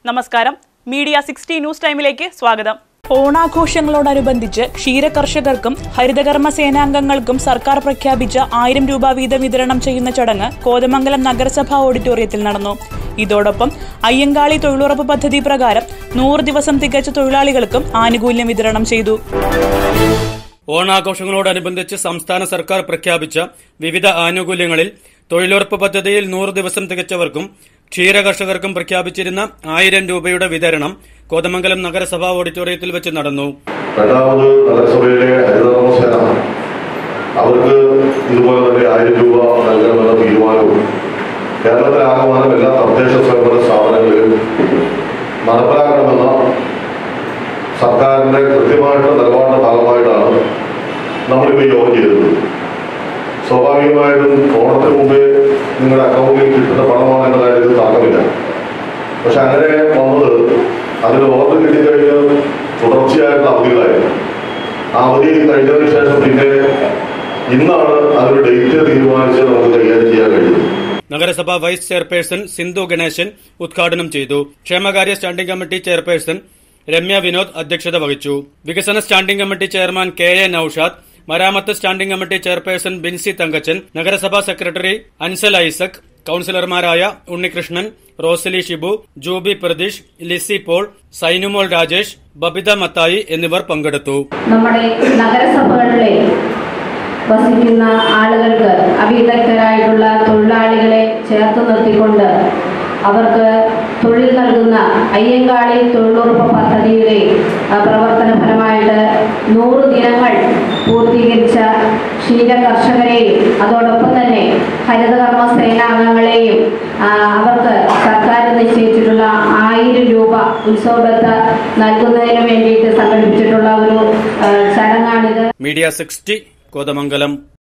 നമസ്കാരം media sixty news ടൈമിലേക്ക് സ്വാഗതം ഓണാഘോഷങ്ങളോടനുബന്ധിച്ച് ക്ഷീരകർഷകർക്കും ഹരിതകർമ്മ സേനാംഗങ്ങൾക്കും സർക്കാർ പ്രഖ്യാപിച്ച ആയിരം രൂപ വീതം വിതരണം ചെയ്യുന്ന ചടങ്ങ് കോതമംഗലം നഗരസഭാ ഓഡിറ്റോറിയത്തിൽ നടന്നു ഇതോടൊപ്പം അയ്യങ്കാളി തൊഴിലുറപ്പ് പദ്ധതി പ്രകാരം നൂറ് ദിവസം തികച്ച തൊഴിലാളികൾക്കും ആനുകൂല്യം വിതരണം ചെയ്തു ഓണാഘോഷങ്ങളോടനുബന്ധിച്ച് സംസ്ഥാന സർക്കാർ പ്രഖ്യാപിച്ച വിവിധ ആനുകൂല്യങ്ങളിൽ തൊഴിലുറപ്പ് പദ്ധതിയിൽ നൂറ് ദിവസം തികച്ചവർക്കും ക്ഷീരകർഷകർക്കും പ്രഖ്യാപിച്ചിരുന്ന ആയിരം രൂപയുടെ വിതരണം കോതമംഗലം നഗരസഭാ ഓഡിറ്റോറിയത്തിൽ വെച്ച് നടന്നു രണ്ടാമത് നഗരസഭയിലെ ഹരിതകർമ്മ സേന അവർക്ക് ഇതുപോലെ തന്നെ ആയിരം രൂപ നൽകണമെന്ന തീരുമാനവും കേരളത്തിലാകമാനം എല്ലാ തദ്ദേശ സ്വയംഭരണ സ്ഥാപനങ്ങളിലും നടപ്പിലാക്കണമെന്ന സർക്കാരിന്റെ കൃത്യമായിട്ടുള്ള നിലപാടിന്റെ ഭാഗമായിട്ടാണ് നമ്മളിപ്പോൾ യോഗം ചെയ്തത് സ്വാഭാവികമായിട്ടും ഓണത്തിന് മുമ്പേ നിങ്ങളുടെ അക്കൗണ്ടിൽ കിട്ടുന്ന പണമാണ് എന്ന കാര്യത്തിൽ തർക്കമില്ല പക്ഷെ അങ്ങനെ വന്നത് അതിന് ഓർഡർ കിട്ടിക്കഴിഞ്ഞ് തുടർച്ചയായിട്ടുള്ള അവധികളായിരുന്നു ആ അവധി കഴിഞ്ഞതിന് ശേഷം പിന്നെ ഇന്നാണ് അതിന്റെ ഡേറ്റ് തീരുമാനിച്ച് നമുക്ക് കൈകാര്യം ചെയ്യാൻ കഴിയുന്നത് നഗരസഭാ വൈസ് ചെയർപേഴ്സൺ സിന്ധു ഗണേശൻ ഉദ്ഘാടനം ചെയ്തു ക്ഷേമകാര്യ standing committee chairperson Ramya Vinod അധ്യക്ഷത വഹിച്ചു വികസന standing committee chairman K A Noushad മരാമത്ത് standing committee chairperson Binsy Thankachan നഗരസഭാ സെക്രട്ടറി അൻസൽ ഐസക് കൌൺസിലർമാരായ ഉണ്ണികൃഷ്ണൻ റോസലി ഷിബു ജൂബി പ്രതീഷ് ലിസി പോൾ സൈനുമോൾ രാജേഷ് ബബിത മത്തായി എന്നിവർ പങ്കെടുത്തു നമ്മുടെ നഗരസഭകളിലെ വസിക്കുന്ന ആളുകൾക്ക് അവിദഗ്ധരായിട്ടുള്ള തൊഴിലാളികളെ ചേർത്ത് നിർത്തിക്കൊണ്ട് അവർക്ക് തൊഴിൽ നൽകുന്ന അയ്യങ്കാളി തൊഴിലുറപ്പ് പദ്ധതിയുടെ ആ, പ്രവർത്തന ഫലമായിട്ട് നൂറ് ദിനങ്ങൾ പൂർത്തീകരിച്ച ക്ഷീര കർഷകരെയും അതോടൊപ്പം തന്നെ ഹരിതകർമ്മ സേനാംഗങ്ങളെയും ആ, അവർക്ക് സർക്കാർ നിശ്ചയിച്ചിട്ടുള്ള ആയിരം രൂപ ഉത്സവബത്ത് നൽകുന്നതിന് വേണ്ടിയിട്ട് സംഘടിപ്പിച്ചിട്ടുള്ള ഒരു ആ, ചടങ്ങാണിത് മീഡിയ സിക്സ്റ്റി കോതമംഗലം